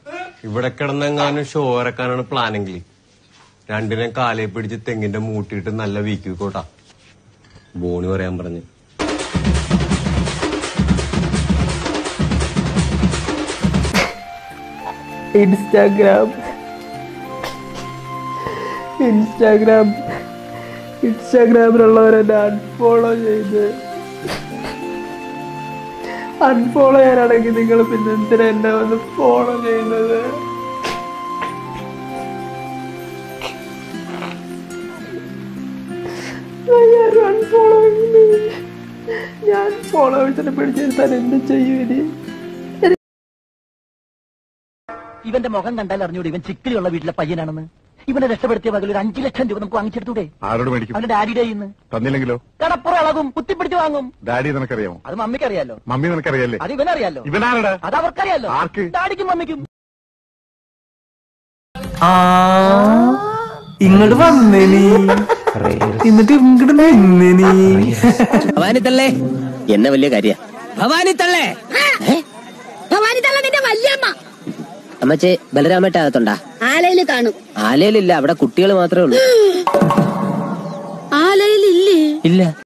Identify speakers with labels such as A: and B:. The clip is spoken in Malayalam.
A: ഇവിടെ കിടന്നെങ്ങാനും ഷോ ഇറക്കാനാണ് പ്ലാനെങ്കിൽ രണ്ടിനെ കാലയെ പിടിച്ച് തെങ്ങിന്റെ മൂട്ടിയിട്ട് നല്ല വീക്കിക്കോട്ടാ ബോണി പറയാൻ പറഞ്ഞു
B: ഇൻസ്റ്റാഗ്രാം ഇൻസ്റ്റാഗ്രാം ഇൻസ്റ്റാഗ്രാമിലുള്ളവരെന്നെ അൺഫോളോ ചെയ്ത് അൺഫോളോ ചെയ്യാനാണെങ്കിൽ നിങ്ങൾ പിന്നെ എന്തിനാ എന്നെ വന്ന് ഫോളോ ചെയ്യുന്നത് അൺഫോളോ ഞാൻ ഫോളോവേഴ്സിനെ പിടിച്ചെടുത്താൽ എന്ത് ചെയ്യും ഇനി
C: ഇവന്റെ മുഖം കണ്ടാൽ അറിഞ്ഞൂടെ ഇവൻ ചിക്കിലുള്ള വീട്ടിലെ പയ്യനാണെന്ന് ഇവനെ രക്ഷപ്പെടുത്തിയ പകൽ ഒരു അഞ്ചു ലക്ഷം രൂപ നമുക്ക് വാങ്ങിച്ചെടുത്തൂടെ
D: ആരോട് മേടിക്കും
C: അവന്റെ ഡാഡിയുടെ കയ്യിൽ നിന്ന്
D: തന്നില്ലെങ്കിലോ
C: കടപ്പുറം ഇളകും കുത്തിപ്പിടിച്ച് വാങ്ങും
D: ഡാഡി നിനക്കറിയാമോ
C: അത് മമ്മിക്ക് അറിയാലോ
D: മമ്മി നിനക്കറിയാലേ
C: അത് ഇവനറിയാലോ
D: ഇവനാരടാ
C: അത് അവർക്കറിയാലോ
D: ആർക്ക്?
C: ഡാഡിക്കും മമ്മിക്കും
B: ആ ഇങ്ങോട്ട് വന്നേനി എന്നിട്ട് ഇങ്ങോട്ട് നിന്നേനി
E: ഭവാനി തള്ളേ എന്നെ വലിയ കാര്യ ഭവാനി തള്ളേ
F: ഭവാനി തള്ള നിന്റെ വല്യമ്മ
E: അമ്മച്ചേ ബലരാമേട്ട അകത്തുണ്ടാ
F: ആലയില് കാണും
E: ആലയിലില്ല അവിടെ കുട്ടികൾ മാത്രമേ ഉള്ളൂ
F: ആലയിലില്ലേ
E: ഇല്ല